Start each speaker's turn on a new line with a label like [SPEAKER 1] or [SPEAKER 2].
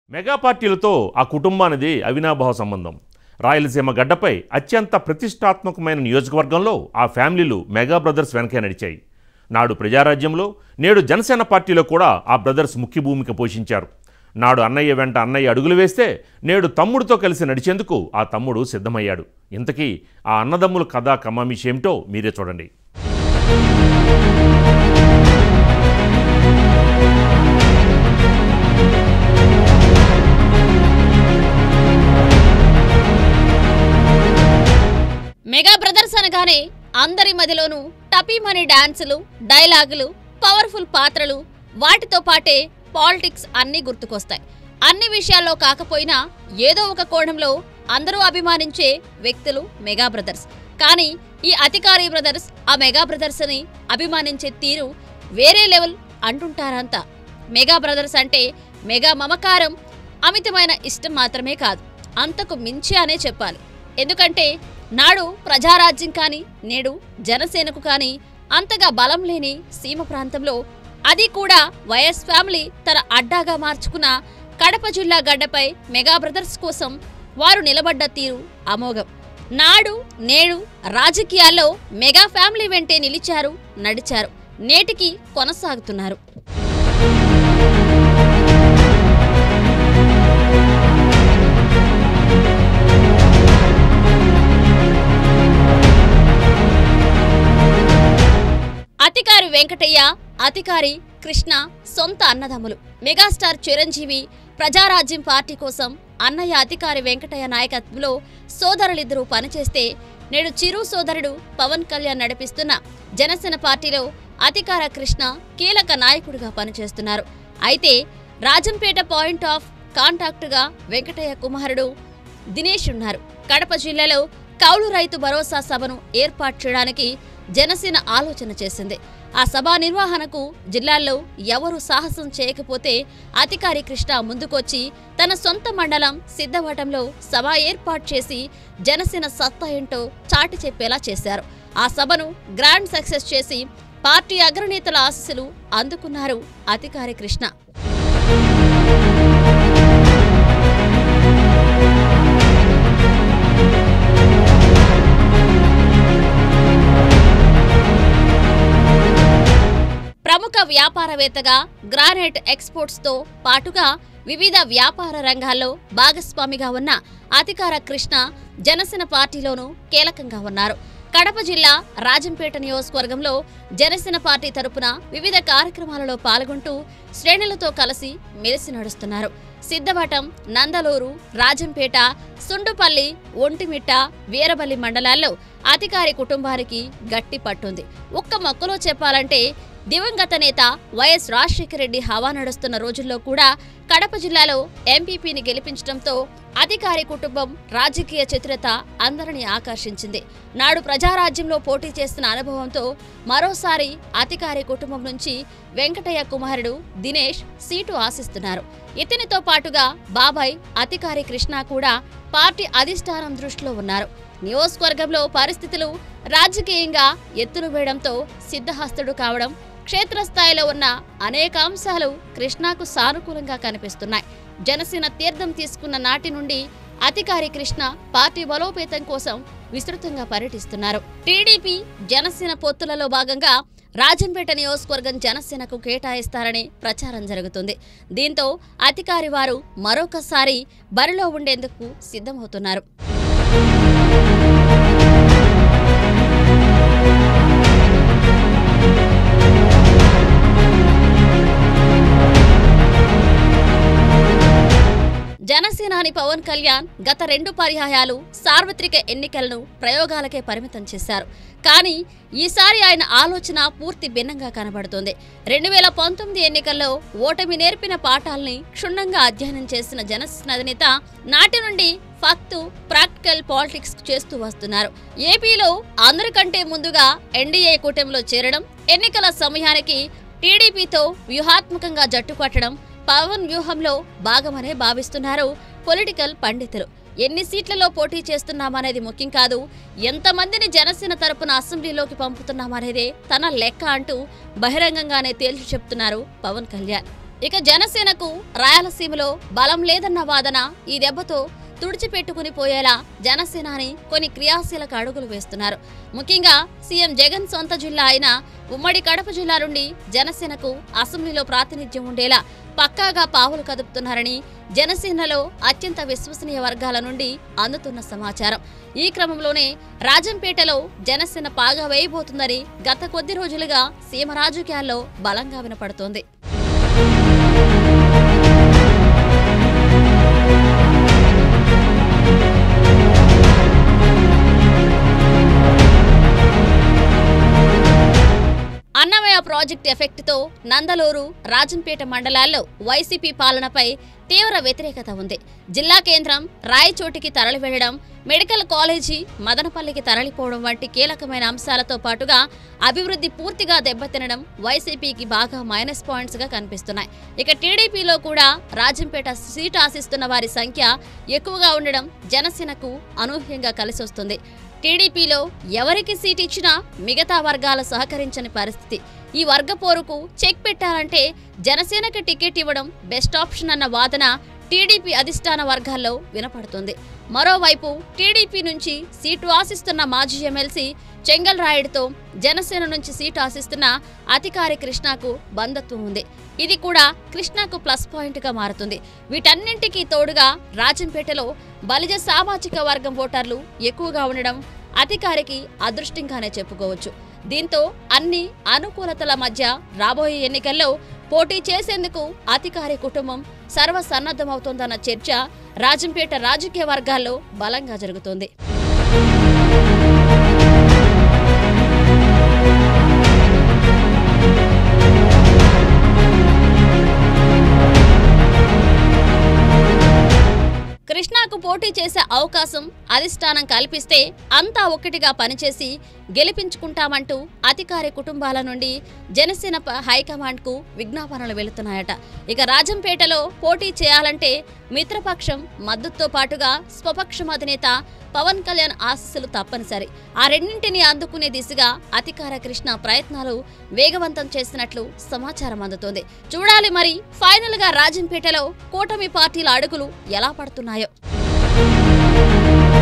[SPEAKER 1] mega పార్టీలతో ఆ కుటుంబానిది అవినాభావ సంబంధం రాయలసీమ గడ్డపై అత్యంత ప్రతిష్టాత్మకమైన నియోజకవర్గంలో ఆ ఫ్యామిలీలు మెగా బ్రదర్స్ వెనకే నడిచాయి నాడు ప్రజారాజ్యంలో నేడు జనసేన పార్టీలో కూడా ఆ బ్రదర్స్ ముఖ్య భూమిక పోషించారు నాడు అన్నయ్య వెంట అన్నయ్య అడుగులు వేస్తే నేడు తమ్ముడితో కలిసి నడిచేందుకు ఆ తమ్ముడు సిద్ధమయ్యాడు ఇంతకీ ఆ అన్నదమ్ముల కథా కమామిషి ఏమిటో మీరే చూడండి
[SPEAKER 2] మెగా బ్రదర్స్ అనగానే అందరి మదిలోనూ టపీమని డాన్సులు డైలాగులు పవర్ఫుల్ పాత్రలు వాటితో పాటే పాలిటిక్స్ అన్నీ గుర్తుకొస్తాయి అన్ని విషయాల్లో కాకపోయినా ఏదో ఒక కోణంలో అందరూ అభిమానించే వ్యక్తులు మెగా బ్రదర్స్ కానీ ఈ అధికారి బ్రదర్స్ ఆ మెగా బ్రదర్స్ అని అభిమానించే తీరు వేరే లెవెల్ అంటుంటారంతా మెగా బ్రదర్స్ అంటే మెగా మమకారం అమితమైన ఇష్టం మాత్రమే కాదు అంతకు మించి అనే చెప్పాలి ఎందుకంటే నాడు ప్రజారాజ్యం కానీ నేడు జనసేనకు కానీ అంతగా బలం లేని సీమ ప్రాంతంలో అది కూడా వైఎస్ ఫ్యామిలీ తన అడ్డాగా మార్చుకున్న కడప జిల్లా గడ్డపై మెగా బ్రదర్స్ కోసం వారు నిలబడ్డ తీరు అమోఘం నాడు నేడు రాజకీయాల్లో మెగా ఫ్యామిలీ వెంటే నిలిచారు నడిచారు నేటికి కొనసాగుతున్నారు అతికారి వెంకటయ్య అతికారి కృష్ణ సొంత అన్నదమ్ములు మెగాస్టార్ చిరంజీవి ప్రజారాజ్యం పార్టీ కోసం అన్నయ్య అధికారి వెంకటయ్య నాయకత్వంలో సోదరులిద్దరూ పనిచేస్తే నేడు చిరు సోదరుడు పవన్ కళ్యాణ్ నడిపిస్తున్న జనసేన పార్టీలో అధికార కృష్ణ కీలక నాయకుడిగా పనిచేస్తున్నారు అయితే రాజంపేట పాయింట్ ఆఫ్ కాంటాక్టుగా వెంకటయ్య కుమారుడు దినేష్ ఉన్నారు కడప జిల్లాలో కౌలు రైతు భరోసా సభను ఏర్పాటు చేయడానికి జనసేన ఆలోచన చేసింది ఆ సభ నిర్వహణకు జిల్లాల్లో ఎవరు సాహసం చేయకపోతే అధికారి కృష్ణ ముందుకొచ్చి తన సొంత మండలం సిద్ధవటంలో సభ ఏర్పాటు చేసి జనసేన సత్తా ఏంటో చాటి చెప్పేలా చేశారు ఆ సభను గ్రాండ్ సక్సెస్ చేసి పార్టీ అగ్రనేతల ఆశీస్సులు అందుకున్నారు అధికారి కృష్ణ ప్రముఖ వ్యాపారవేత్తగా గ్రానైట్ ఎక్స్పోర్ట్స్ తో పాటుగా వివిధ వ్యాపార రంగాల్లో భాగస్వామిగా ఉన్న అధికార కృష్ణ జనసేన పార్టీలోనూ కీలకంగా ఉన్నారు కడప జిల్లా రాజంపేట నియోజకవర్గంలో జనసేన పార్టీ తరపున వివిధ కార్యక్రమాలలో పాల్గొంటూ శ్రేణులతో కలిసి మెలిసి నడుస్తున్నారు సిద్ధవటం నందలూరు రాజంపేట సుండుపల్లి ఒంటిమిట్ట వీరబల్లి మండలాల్లో అధికారి కుటుంబానికి గట్టి పట్టుంది ఒక్క మొక్కలో చెప్పాలంటే దివంగత నేత వైఎస్ రాజశేఖర రెడ్డి హవా నడుస్తున్న రోజుల్లో కూడా కడప జిల్లాలో ఎంపీపీని గెలిపించడంతో అధికారి కుటుంబం రాజకీయ చతురత అందరినీ ఆకర్షించింది నాడు ప్రజారాజ్యంలో పోటీ చేస్తున్న అనుభవంతో మరోసారి అధికారి కుటుంబం నుంచి వెంకటయ్య కుమారుడు దినేష్ సీటు ఆశిస్తున్నారు ఇతనితో పాటుగా బాబాయ్ అధికారి కృష్ణ కూడా పార్టీ అధిష్టానం దృష్టిలో ఉన్నారు నియోజకవర్గంలో పరిస్థితులు రాజకీయంగా ఎత్తులు వేయడంతో సిద్ధహస్తుడు కావడం క్షేత్రస్థాయిలో ఉన్న అనేక అంశాలు కృష్ణకు సానుకూలంగా కనిపిస్తున్నాయి జనసేన తీర్థం తీసుకున్న నాటి నుండి అధికారి కృష్ణ పార్టీ బలోపేతం కోసం విస్తృతంగా పర్యటిస్తున్నారు టీడీపీ జనసేన పొత్తులలో భాగంగా రాజంపేట నియోజకవర్గం జనసేనకు కేటాయిస్తారని ప్రచారం జరుగుతుంది దీంతో అధికారి వారు మరొకసారి బరిలో ఉండేందుకు సిద్ధమవుతున్నారు జనసేనాని పవన్ కళ్యాణ్ గత రెండు పర్యాయాలు సార్వత్రిక ఎన్నికలను ప్రయోగాలకే పరిమితం చేశారు కానీ ఈసారి ఆయన ఆలోచన పూర్తి భిన్నంగా కనబడుతోంది రెండు వేల పంతొమ్మిది ఎన్నికల్లో ఓటమి నేర్పిన పాఠాల్ని క్షుణ్ణంగా అధ్యయనం చేసిన జనసేన అధినేత నాటి నుండి ఫక్తు ప్రాక్టికల్ పాలిటిక్స్ చేస్తూ వస్తున్నారు ఏపీలో అందరికంటే ముందుగా ఎన్డీఏ కూటమిలో చేరడం ఎన్నికల సమయానికి టీడీపీతో వ్యూహాత్మకంగా జట్టు కట్టడం పవన్ వ్యూహంలో భాగమనే భావిస్తున్నారు పొలిటికల్ పండితులు ఎన్ని సీట్లలో పోటీ చేస్తున్నామనేది ముఖ్యం కాదు ఎంతమందిని జనసేన తరపున అసెంబ్లీలోకి పంపుతున్నామనేదే తన లెక్క అంటూ బహిరంగంగానే తేల్చి చెప్తున్నారు పవన్ కళ్యాణ్ ఇక జనసేనకు రాయలసీమలో బలం లేదన్న వాదన ఈ దెబ్బతో తుడిచిపెట్టుకుని పోయేలా జనసేనాని కొన్ని క్రియాశీలక అడుగులు వేస్తున్నారు ముఖ్యంగా సీఎం జగన్ సొంత జిల్లా అయిన ఉమ్మడి కడప జిల్లా నుండి జనసేనకు అసెంబ్లీలో ప్రాతినిధ్యం ఉండేలా పక్కాగా పావులు కదుపుతున్నారని జనసేనలో అత్యంత విశ్వసనీయ వర్గాల నుండి అందుతున్న సమాచారం ఈ క్రమంలోనే రాజంపేటలో జనసేన పాగా వేయబోతుందని గత కొద్ది రోజులుగా సీమ రాజకీయాల్లో బలంగా వినపడుతోంది అన్నమయ్య ప్రాజెక్టు ఎఫెక్ట్తో నందలూరు రాజంపేట మండలాల్లో వైసీపీ పాలనపై తీవ్ర వ్యతిరేకత ఉంది జిల్లా కేంద్రం రాయచోటికి తరలి వెళ్లడం మెడికల్ కాలేజీ మదనపల్లికి తరలిపోవడం వంటి కీలకమైన అంశాలతో పాటుగా అభివృద్ధి పూర్తిగా దెబ్బతినడం వైసీపీకి బాగా మైనస్ పాయింట్స్ గా కనిపిస్తున్నాయి ఇక టీడీపీలో కూడా రాజంపేట సీటు ఆశిస్తున్న వారి సంఖ్య ఎక్కువగా ఉండడం జనసేనకు అనూహ్యంగా కలిసొస్తుంది టీడీపీలో ఎవరికి సీట్ ఇచ్చినా మిగతా వర్గాలు సహకరించని పరిస్థితి ఈ వర్గ పోరుకు చెక్ పెట్టాలంటే జనసేనకి టికెట్ ఇవ్వడం బెస్ట్ ఆప్షన్ అన్న వాదన టీడీపీ అధిష్టాన వర్గాల్లో వినపడుతుంది మరోవైపు టీడీపీ నుంచి సీటు ఆశిస్తున్న మాజీ ఎమ్మెల్సీ చెంగల్ రాయుడుతో జనసేన నుంచి సీటు ఆశిస్తున్న అధికారి కృష్ణకు బంధత్వం ఉంది ఇది కూడా కృష్ణకు ప్లస్ పాయింట్ గా మారుతుంది వీటన్నింటికీ తోడుగా రాజంపేటలో బలిజ సామాజిక వర్గం ఓటర్లు ఎక్కువగా ఉండడం అధికారికి అదృష్టంగానే చెప్పుకోవచ్చు దీంతో అన్ని అనుకూలతల మధ్య రాబోయే ఎన్నికల్లో పోటీ చేసేందుకు అధికారి కుటుంబం సర్వసన్నద్ధమవుతోందన్న చర్చ రాజంపేట రాజకీయ వర్గాల్లో బలంగా జరుగుతోంది కృష్ణాకు పోటీ చేసే అవకాశం అధిష్టానం కల్పిస్తే అంతా ఒక్కటిగా పనిచేసి గెలిపించుకుంటామంటూ అధికారి కుటుంబాల నుండి జనసేన ప- హైకమాండ్కు విజ్ఞాపనలు వెళుతున్నాయట ఇక రాజంపేటలో పోటీ చేయాలంటే మిత్రపక్షం మద్దతుతో పాటుగా స్వపక్షం అధినేత పవన్ కళ్యాణ్ ఆశీస్సులు తప్పనిసరి ఆ రెండింటిని అందుకునే దిశగా అధికార కృష్ణ ప్రయత్నాలు వేగవంతం చేసినట్లు సమాచారం అందుతోంది చూడాలి మరి ఫైనల్ గా రాజంపేటలో కూటమి పార్టీల అడుగులు ఎలా పడుతున్నాయో